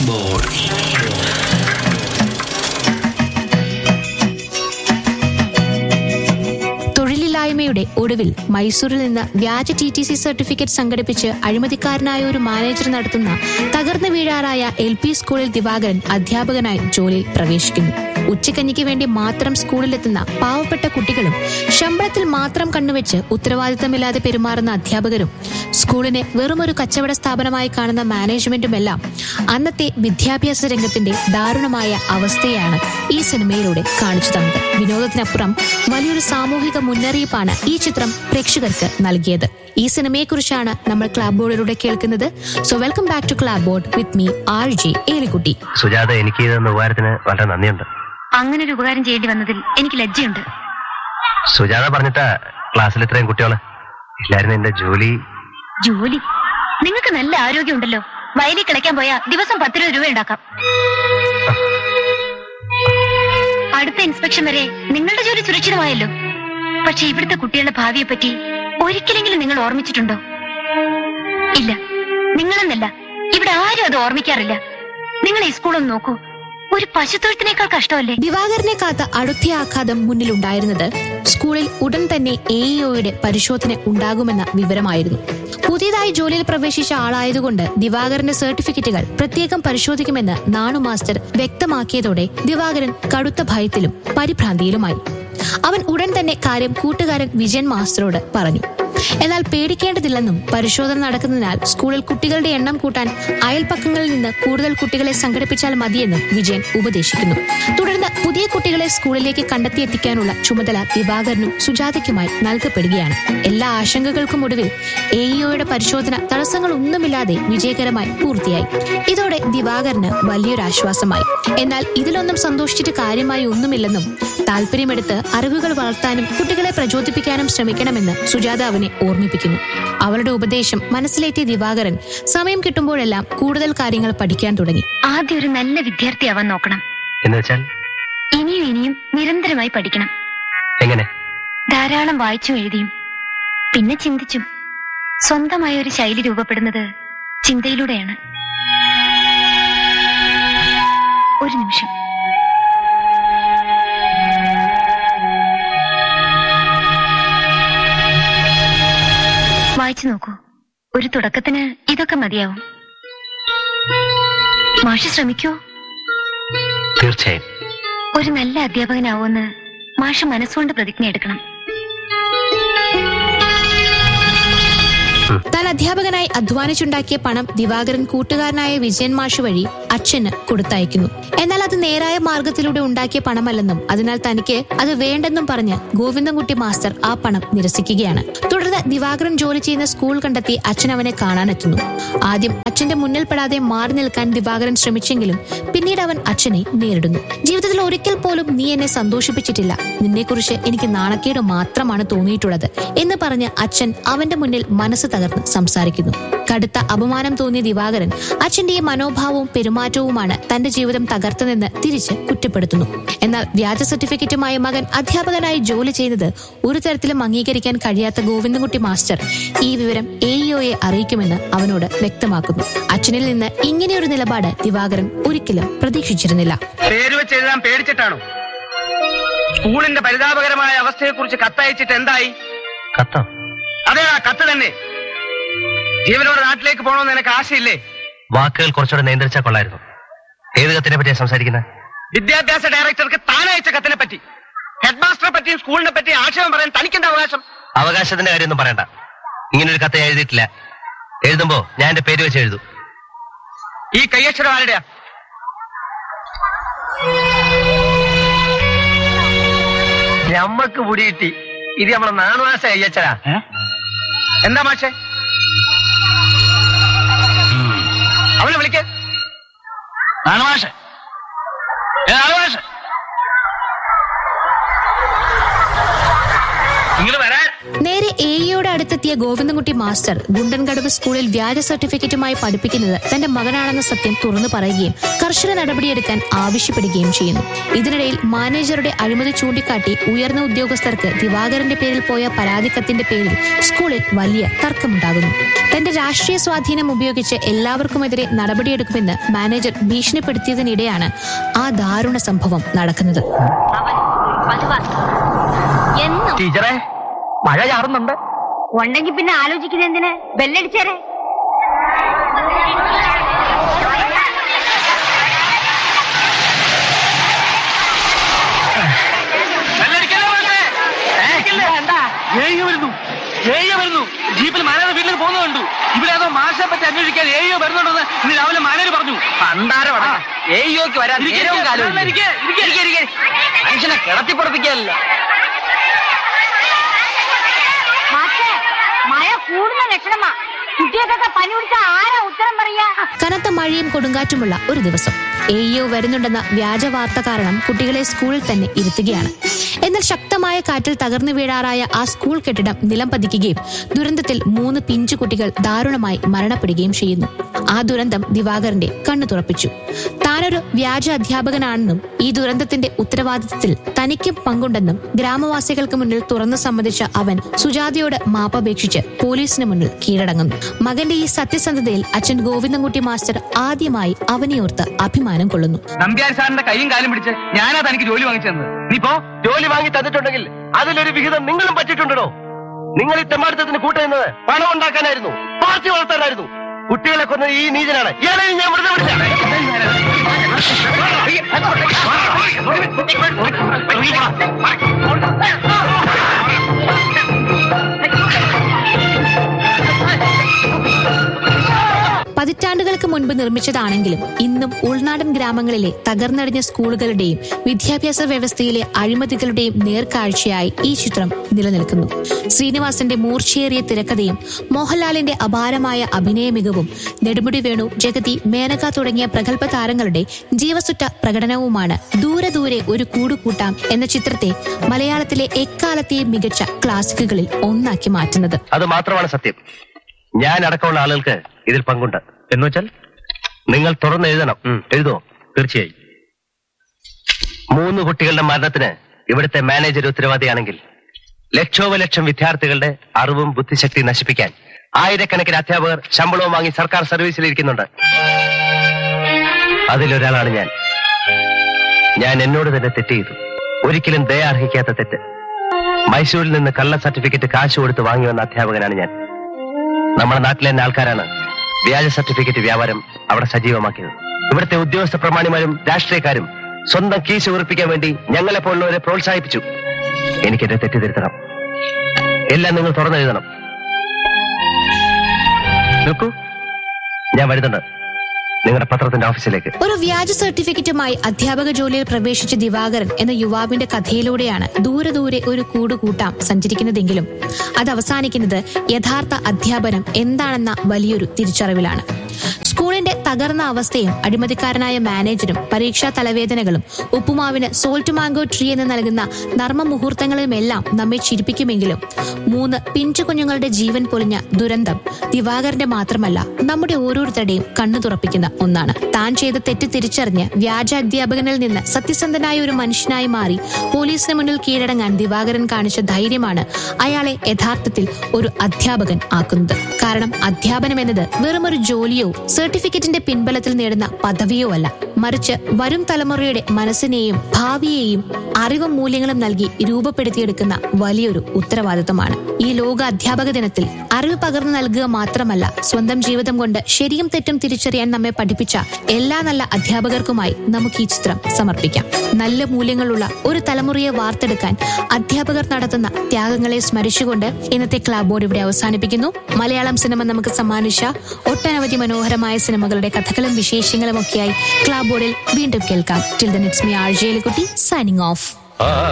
Clapboard. തൊഴിലില്ലായ്മയുടെ ഒടുവിൽ മൈസൂരിൽ നിന്ന് വ്യാജ ടി ടി സി സർട്ടിഫിക്കറ്റ് സംഘടിപ്പിച്ച് അഴിമതിക്കാരനായ ഒരു മാനേജർ നടത്തുന്ന തകർന്നു വീഴാറായ എൽ പി സ്കൂളിൽ ദിവാകരൻ അധ്യാപകനായി ജോലിയിൽ പ്രവേശിക്കുന്നു ഉച്ചക്കഞ്ഞിക്ക് വേണ്ടി മാത്രം സ്കൂളിലെത്തുന്ന പാവപ്പെട്ട കുട്ടികളും ശമ്പളത്തിൽ മാത്രം കണ്ണുവെച്ച് ഉത്തരവാദിത്തമില്ലാതെ പെരുമാറുന്ന അധ്യാപകരും സ്കൂളിനെ വെറുമൊരു കച്ചവട സ്ഥാപനമായി കാണുന്ന മാനേജ്മെന്റുമെല്ലാം അന്നത്തെ വിദ്യാഭ്യാസ രംഗത്തിന്റെ ദാരുണമായ അവസ്ഥയാണ് ഈ സിനിമയിലൂടെ കാണിച്ചു തന്നത് വിനോദത്തിനപ്പുറം വലിയൊരു സാമൂഹിക മുന്നറിയിപ്പാണ് ഈ ചിത്രം പ്രേക്ഷകർക്ക് നൽകിയത് ഈ സിനിമയെക്കുറിച്ചാണ് നമ്മൾ ക്ലാബ് ബോർഡിലൂടെ കേൾക്കുന്നത് so welcome back to clap board with me R J Elikkutty Sujatha എനിക്ക് തന്ന ഉപകാരത്തിന് വളരെ നന്ദിയുണ്ട് അങ്ങനെ ഒരു ഉപകാരം ചെയ്യേണ്ടി വന്നതിൽ എനിക്ക് ലജ്ജയുണ്ട് സുജാത പറഞ്ഞിട്ടാ ക്ലാസ്സിൽ ഇത്രയും കുട്ടികള് ഇല്ലായിരുന്നു എന്റെ ജോലി ജോലി നിങ്ങൾക്ക് നല്ല ആരോഗ്യമുണ്ടല്ലോ വയലിൽ കിടക്കാൻ പോയാ ദിവസം പത്ത് രൂപ രൂപ ഉണ്ടാക്കാം അടുത്ത ഇൻസ്പെക്ഷൻ വരെ നിങ്ങളുടെ ജോലി സുരക്ഷിതമായല്ലോ പക്ഷെ ഇവിടുത്തെ കുട്ടികളുടെ ഭാവിയെ പറ്റി ഒരിക്കലെങ്കിലും നിങ്ങൾ ഓർമ്മിച്ചിട്ടുണ്ടോ ഇല്ല നിങ്ങളെന്നല്ല ഇവിടെ ആരും അത് ഓർമ്മിക്കാറില്ല നിങ്ങൾ ഈ സ്കൂളൊന്ന് നോക്കൂ ഒരു പശുത്തൊഴുത്തിനേക്കാൾ കഷ്ടമല്ലേ ദിവാകരനെ കാത്ത അടുത്ത ആഘാതം മുന്നിലുണ്ടായിരുന്നത് സ്കൂളിൽ ഉടൻ തന്നെ എ ഇഒയുടെ പരിശോധന ഉണ്ടാകുമെന്ന വിവരമായിരുന്നു പുതിയതായി ജോലിയിൽ പ്രവേശിച്ച ആളായതുകൊണ്ട് ദിവാകരന്റെ സർട്ടിഫിക്കറ്റുകൾ പ്രത്യേകം പരിശോധിക്കുമെന്ന് നാണു മാസ്റ്റർ വ്യക്തമാക്കിയതോടെ ദിവാകരൻ കടുത്ത ഭയത്തിലും പരിഭ്രാന്തിയിലുമായി അവൻ ഉടൻ തന്നെ കാര്യം കൂട്ടുകാരൻ വിജയൻ മാസ്റ്ററോട് പറഞ്ഞു എന്നാൽ പേടിക്കേണ്ടതില്ലെന്നും പരിശോധന നടക്കുന്നതിനാൽ സ്കൂളിൽ കുട്ടികളുടെ എണ്ണം കൂട്ടാൻ അയൽപ്പക്കങ്ങളിൽ നിന്ന് കൂടുതൽ കുട്ടികളെ സംഘടിപ്പിച്ചാൽ മതിയെന്നും വിജയൻ ഉപദേശിക്കുന്നു തുടർന്ന് പുതിയ കുട്ടികളെ സ്കൂളിലേക്ക് കണ്ടെത്തിയെത്തിക്കാനുള്ള ചുമതല ദിവാകരനും സുജാതയ്ക്കുമായി നൽകപ്പെടുകയാണ് എല്ലാ ആശങ്കകൾക്കും ഒടുവിൽ എ ഇഒയുടെ പരിശോധന തടസ്സങ്ങളൊന്നുമില്ലാതെ വിജയകരമായി പൂർത്തിയായി ഇതോടെ ദിവാകരന് വലിയൊരു ആശ്വാസമായി എന്നാൽ ഇതിലൊന്നും സന്തോഷിച്ചിട്ട് കാര്യമായി ഒന്നുമില്ലെന്നും താല്പര്യമെടുത്ത് അറിവുകൾ വളർത്താനും കുട്ടികളെ പ്രചോദിപ്പിക്കാനും ശ്രമിക്കണമെന്ന് സുജാത അവനെ ഓർമ്മിപ്പിക്കുന്നു അവളുടെ ഉപദേശം മനസ്സിലേറ്റിയ ദിവാകരൻ സമയം കിട്ടുമ്പോഴെല്ലാം കൂടുതൽ കാര്യങ്ങൾ പഠിക്കാൻ തുടങ്ങി ആദ്യം ഒരു നല്ല വിദ്യാർത്ഥിയാവാൻ നോക്കണം എന്ന് വെച്ചാൽ ഇനിയും ഇനിയും നിരന്തരമായി പഠിക്കണം എങ്ങനെ ധാരാളം വായിച്ചും എഴുതിയും പിന്നെ ചിന്തിച്ചും സ്വന്തമായ ഒരു ശൈലി രൂപപ്പെടുന്നത് ചിന്തയിലൂടെയാണ് ഒരു നിമിഷം വായിച്ചു നോക്കൂ ഒരു തുടക്കത്തിന് ഇതൊക്കെ മതിയാവും മാഷ് ശ്രമിക്കൂ തീർച്ചയായും ഒരു നല്ല അധ്യാപകനാവുമെന്ന് മാഷ് മനസ്സുകൊണ്ട് പ്രതിജ്ഞ എടുക്കണം താൻ അധ്യാപകനായി അധ്വാനിച്ചുണ്ടാക്കിയ പണം ദിവാകരൻ കൂട്ടുകാരനായ വിജയൻ മാഷ് വഴി അച്ഛന് കൊടുത്തയക്കുന്നു എന്നാൽ അത് നേരായ മാർഗത്തിലൂടെ ഉണ്ടാക്കിയ പണമല്ലെന്നും അതിനാൽ തനിക്ക് അത് വേണ്ടെന്നും പറഞ്ഞ് ഗോവിന്ദൻകുട്ടി മാസ്റ്റർ ആ പണം നിരസിക്കുകയാണ് തുടർന്ന് ദിവാകരൻ ജോലി ചെയ്യുന്ന സ്കൂൾ കണ്ടെത്തി അച്ഛൻ അവനെ കാണാനെത്തുന്നു ആദ്യം അച്ഛന്റെ മുന്നിൽ പെടാതെ മാറി നിൽക്കാൻ ദിവാകരൻ ശ്രമിച്ചെങ്കിലും പിന്നീട് അവൻ അച്ഛനെ നേരിടുന്നു ജീവിതത്തിൽ ഒരിക്കൽ പോലും നീ എന്നെ സന്തോഷിപ്പിച്ചിട്ടില്ല നിന്നെക്കുറിച്ച് എനിക്ക് നാണക്കേട് മാത്രമാണ് തോന്നിയിട്ടുള്ളത് എന്ന് പറഞ്ഞ് അച്ഛൻ അവന്റെ മുന്നിൽ മനസ്സ് തകർന്ന് സംസാരിക്കുന്നു കടുത്ത അപമാനം തോന്നിയ ദിവാകരൻ അച്ഛന്റെ ഈ മനോഭാവവും പെരുമാറ്റവുമാണ് തന്റെ ജീവിതം തകർത്തതെന്ന് തിരിച്ച് കുറ്റപ്പെടുത്തുന്നു എന്നാൽ വ്യാജ സർട്ടിഫിക്കറ്റുമായി മകൻ അധ്യാപകനായി ജോലി ചെയ്യുന്നത് ഒരു തരത്തിലും അംഗീകരിക്കാൻ കഴിയാത്ത ഗോവിന്ദൻകുട്ടി മാസ്റ്റർ ഈ വിവരം എ ഇഒയെ അറിയിക്കുമെന്ന് അവനോട് വ്യക്തമാക്കുന്നു അച്ഛനിൽ നിന്ന് ഇങ്ങനെയൊരു നിലപാട് ദിവാകരൻ ഒരിക്കലും പ്രതീക്ഷിച്ചിരുന്നില്ല പേര് വെച്ച് എഴുതാൻ പേടിച്ചിട്ടാണോ സ്കൂളിന്റെ പരിതാപകരമായ അവസ്ഥയെക്കുറിച്ച് കത്തയച്ചിട്ട് എന്തായി കത്തം അതെ ആ കത്ത് തന്നെ ജീവനോട് നാട്ടിലേക്ക് പോകണമെന്ന് എനിക്ക് ആശയില്ലേ വാക്കുകൾ കുറച്ചുകൂടെ നിയന്ത്രിച്ചാൽ കൊള്ളായിരുന്നു ഏത് കത്തിനെ പറ്റിയാ സംസാരിക്കുന്നത് വിദ്യാഭ്യാസ ഡയറക്ടർക്ക് താനയച്ച കത്തിനെ പറ്റി ഹെഡ് മാസ്റ്ററെ പറ്റിയും സ്കൂളിനെ പറ്റി ആക്ഷേപം പറയാൻ തനിക്കെന്താ അവകാശം അവകാശത്തിന്റെ കാര്യമൊന്നും പറയണ്ട ഇങ്ങനൊരു കത്ത് ഞാൻ എഴുതിയിട്ടില്ല എഴുതുമ്പോ ഞാൻ എന്റെ പേര് വെച്ച് എഴുതും ഈ കയ്യക്ഷരം ആരുടെയാ ഞമ്മക്ക് മുടി കിട്ടി ഇത് നമ്മളെ നാണുവാസ അയ്യച്ചരാ എന്താ മാഷെ അവനെ വിളിക്ക നാണുവാശ നാണുവാശ ഇങ്ങോട്ട് വരാൻ നേരെ എയോടെ അടുത്തെത്തിയ ഗോവിന്ദൻകുട്ടി മാസ്റ്റർ ഗുണ്ടൻകടവ് സ്കൂളിൽ വ്യാജ സർട്ടിഫിക്കറ്റുമായി പഠിപ്പിക്കുന്നത് തന്റെ മകനാണെന്ന സത്യം തുറന്നു പറയുകയും കർശന നടപടിയെടുക്കാൻ ആവശ്യപ്പെടുകയും ചെയ്യുന്നു ഇതിനിടയിൽ മാനേജറുടെ അഴിമതി ചൂണ്ടിക്കാട്ടി ഉയർന്ന ഉദ്യോഗസ്ഥർക്ക് ദിവാകരന്റെ പേരിൽ പോയ പരാതിക്കത്തിന്റെ പേരിൽ സ്കൂളിൽ വലിയ തർക്കമുണ്ടാകുന്നു തന്റെ രാഷ്ട്രീയ സ്വാധീനം ഉപയോഗിച്ച് എല്ലാവർക്കുമെതിരെ നടപടിയെടുക്കുമെന്ന് മാനേജർ ഭീഷണിപ്പെടുത്തിയതിനിടെയാണ് ആ ദാരുണ സംഭവം നടക്കുന്നത് എന്നും ടീച്ചറെ മഴ ചാറുന്നുണ്ട് ഉണ്ടെങ്കിൽ പിന്നെ ആലോചിക്കുന്ന എന്തിന് ബെല്ലടിച്ചേരെ ഏയ്യോ വരുന്നു ഏയ്യോ വരുന്നു ജീപ്പിൽ മാനേജർ വീട്ടിൽ പോകുന്നത് കണ്ടു ഇവിടെ ഏതോ മാഷെ പറ്റി അന്വേഷിക്കാൻ ഏയ്യോ വരുന്നുണ്ടെന്ന് ഇന്ന് രാവിലെ മാനേജർ പറഞ്ഞു പണ്ടാരം ഏയ്യോക്ക് വരാൻ ഇരിക്ക്, നേരവും കാലവും ഇല്ല. ഇരിക്ക്, ഇരിക്ക്. ഇരിക്ക്, ഇരിക്ക്. മനുഷ്യനെ കിടത്തിപ്പുറപ്പിക്കാനല്ല മാഷേ മഴ കൂടുന്ന ലക്ഷണമാ കുട്ടികൾക്കൊക്കെ പനി പിടിച്ച ആരാ ഉത്തരം പറയാ കനത്ത മഴയും കൊടുങ്കാറ്റുമുള്ള ഒരു ദിവസം എഇഒ വരുന്നുണ്ടെന്ന വ്യാജ വാർത്ത കാരണം കുട്ടികളെ സ്കൂളിൽ തന്നെ ഇരുത്തുകയാണ് എന്നാൽ ശക്തമായ കാറ്റിൽ തകർന്നു വീഴാറായ ആ സ്കൂൾ കെട്ടിടം നിലം പതിക്കുകയും ദുരന്തത്തിൽ മൂന്ന് പിഞ്ചു കുട്ടികൾ ദാരുണമായി മരണപ്പെടുകയും ചെയ്യുന്നു ആ ദുരന്തം ദിവാകരന്റെ കണ്ണു തുറപ്പിച്ചു താനൊരു വ്യാജ അധ്യാപകനാണെന്നും ഈ ദുരന്തത്തിന്റെ ഉത്തരവാദിത്തത്തിൽ തനിക്കും പങ്കുണ്ടെന്നും ഗ്രാമവാസികൾക്ക് മുന്നിൽ തുറന്നു സമ്മതിച്ച അവൻ സുജാതയോട് മാപ്പപേക്ഷിച്ച് പോലീസിന് മുന്നിൽ കീഴടങ്ങുന്നു മകന്റെ ഈ സത്യസന്ധതയിൽ അച്ഛൻ ഗോവിന്ദൻകുട്ടി മാസ്റ്റർ ആദ്യമായി അവനെയോർത്ത് അഭിമാനം കൊള്ളുന്നു നമ്പ്യാർ സാറിന്റെ കൈയും കാലും പിടിച്ച് ഞാനാ തനിക്ക് ജോലി വാങ്ങിച്ചു തന്നത് നീ പോ ജോലി വാങ്ങി തന്നിട്ടുണ്ടെങ്കിൽ അതിലൊരു വിഹിതം നിങ്ങളും പറ്റിയിട്ടുണ്ടോ നിങ്ങൾ ഈ തെമ്മാടിത്തത്തിന് കൂട്ടുന്നത് പണം ഉണ്ടാക്കാനായിരുന്നു പാർട്ടി വളർത്താനായിരുന്നു കുട്ടികളെ കൊന്ന ഈ നീചനാണ് ഇയാളെയും ഞാൻ വെറുതെ പതിറ്റാണ്ടുകൾക്ക് മുൻപ് നിർമ്മിച്ചതാണെങ്കിലും ഇന്നും ഉൾനാടൻ ഗ്രാമങ്ങളിലെ തകർന്നടിഞ്ഞ സ്കൂളുകളുടെയും വിദ്യാഭ്യാസ വ്യവസ്ഥയിലെ അഴിമതികളുടെയും നേർക്കാഴ്ചയായി ഈ ചിത്രം നിലനിൽക്കുന്നു ശ്രീനിവാസന്റെ മൂർച്ചയേറിയ തിരക്കഥയും മോഹൻലാലിന്റെ അപാരമായ അഭിനയ മികവും നെടുമുടി വേണു ജഗതി മേനക തുടങ്ങിയ പ്രഗത്ഭ താരങ്ങളുടെ ജീവസുറ്റ പ്രകടനവുമാണ് ദൂരെ ദൂരെ ഒരു കൂടുകൂട്ടാം എന്ന ചിത്രത്തെ മലയാളത്തിലെ എക്കാലത്തെയും മികച്ച ക്ലാസിക്കുകളിൽ ഒന്നാക്കി മാറ്റുന്നത് അത് മാത്രമാണ് സത്യം ഞാൻ അടക്കമുള്ള ആളുകൾക്ക് ഇതിൽ പങ്കുണ്ട് എന്ന് വെച്ചാൽ നിങ്ങൾ തുറന്ന് എഴുതണം എഴുതോ തീർച്ചയായും മൂന്ന് കുട്ടികളുടെ മരണത്തിന് ഇവിടുത്തെ മാനേജർ ഉത്തരവാദിയാണെങ്കിൽ ലക്ഷോപലക്ഷം വിദ്യാർത്ഥികളുടെ അറിവും ബുദ്ധിശക്തി നശിപ്പിക്കാൻ ആയിരക്കണക്കിന് അധ്യാപകർ ശമ്പളവും വാങ്ങി സർക്കാർ സർവീസിൽ ഇരിക്കുന്നുണ്ട് അതിലൊരാളാണ് ഞാൻ ഞാൻ എന്നോട് തന്നെ തെറ്റ് ചെയ്തു ഒരിക്കലും ദയ അർഹിക്കാത്ത തെറ്റ് മൈസൂരിൽ നിന്ന് കള്ള സർട്ടിഫിക്കറ്റ് കാശ് കൊടുത്ത് വാങ്ങി വന്ന അധ്യാപകനാണ് ഞാൻ നമ്മുടെ നാട്ടിലെ തന്നെ ആൾക്കാരാണ് വ്യാജ സർട്ടിഫിക്കറ്റ് വ്യാപാരം അവിടെ സജീവമാക്കിയത് ഇവിടുത്തെ ഉദ്യോഗസ്ഥ പ്രമാണിമാരും രാഷ്ട്രീയക്കാരും സ്വന്തം കീശ ഉറപ്പിക്കാൻ വേണ്ടി ഞങ്ങളെ പോലുള്ളവരെ പ്രോത്സാഹിപ്പിച്ചു എനിക്കെന്നെ തെറ്റിദ്ധരുത്തണം എല്ലാം നിങ്ങൾ തുറന്നെഴുതണം നോക്കൂ ഞാൻ വരുന്നുണ്ട് നിങ്ങളുടെ പത്രത്തിന്റെ ഓഫീസിലേക്ക് ഒരു വ്യാജ സർട്ടിഫിക്കറ്റുമായി അധ്യാപക ജോലിയിൽ പ്രവേശിച്ച ദിവാകരൻ എന്ന യുവാവിന്റെ കഥയിലൂടെയാണ് ദൂരെ ദൂരെ ഒരു കൂട് കൂട്ടാം സഞ്ചരിക്കുന്നതെങ്കിലും അത് അവസാനിക്കുന്നത് യഥാർത്ഥ അധ്യാപനം എന്താണെന്ന വലിയൊരു തിരിച്ചറിവിലാണ് സ്കൂളിന്റെ തകർന്ന അവസ്ഥയും അഴിമതിക്കാരനായ മാനേജരും പരീക്ഷാ തലവേദനകളും ഉപ്പുമാവിന് സോൾട്ട് മാംഗോ ട്രീ എന്ന് നൽകുന്ന നർമ്മ മുഹൂർത്തങ്ങളുമെല്ലാം നമ്മെ ചിരിപ്പിക്കുമെങ്കിലും മൂന്ന് പിഞ്ചു കുഞ്ഞുങ്ങളുടെ ജീവൻ പൊലിഞ്ഞ ദുരന്തം ദിവാകരന്റെ മാത്രമല്ല നമ്മുടെ ഓരോരുത്തരുടെയും കണ്ണു തുറപ്പിക്കുന്ന ഒന്നാണ് താൻ ചെയ്ത തെറ്റ് തിരിച്ചറിഞ്ഞ് വ്യാജ അധ്യാപകനിൽ നിന്ന് സത്യസന്ധനായ ഒരു മനുഷ്യനായി മാറി പോലീസിന് മുന്നിൽ കീഴടങ്ങാൻ ദിവാകരൻ കാണിച്ച ധൈര്യമാണ് അയാളെ യഥാർത്ഥത്തിൽ ഒരു അധ്യാപകൻ ആക്കുന്നത് കാരണം അധ്യാപനം എന്നത് വെറും ഒരു ജോലിയോ സർട്ടിഫിക്കറ്റിന്റെ പിൻബലത്തിൽ നേടുന്ന പദവിയോ അല്ല മറിച്ച് വരും തലമുറയുടെ മനസ്സിനെയും ഭാവിയെയും അറിവും മൂല്യങ്ങളും നൽകി രൂപപ്പെടുത്തിയെടുക്കുന്ന വലിയൊരു ഉത്തരവാദിത്തമാണ് ഈ ലോക അധ്യാപക ദിനത്തിൽ അറിവ് പകർന്നു നൽകുക മാത്രമല്ല സ്വന്തം ജീവിതം കൊണ്ട് ശരിയും തെറ്റും തിരിച്ചറിയാൻ നമ്മെ പഠിപ്പിച്ച എല്ലാ നല്ല അധ്യാപകർക്കുമായി നമുക്ക് ഈ ചിത്രം സമർപ്പിക്കാം നല്ല മൂല്യങ്ങളുള്ള ഒരു തലമുറയെ വാർത്തെടുക്കാൻ അധ്യാപകർ നടത്തുന്ന ത്യാഗങ്ങളെ സ്മരിച്ചുകൊണ്ട് ഇന്നത്തെ ക്ലാബ് ബോർഡ് ഇവിടെ അവസാനിപ്പിക്കുന്നു മലയാളം സിനിമ നമുക്ക് സമ്മാനിച്ച ഒട്ടനവധി മനോഹരമായ സിനിമകളുടെ കഥകളും വിശേഷങ്ങളും ഒക്കെയായി ക്ലാബ് ബോർഡിൽ വീണ്ടും കേൾക്കാം till the next me R ജയിലുകുട്ടി സൈനിങ് ഓഫ്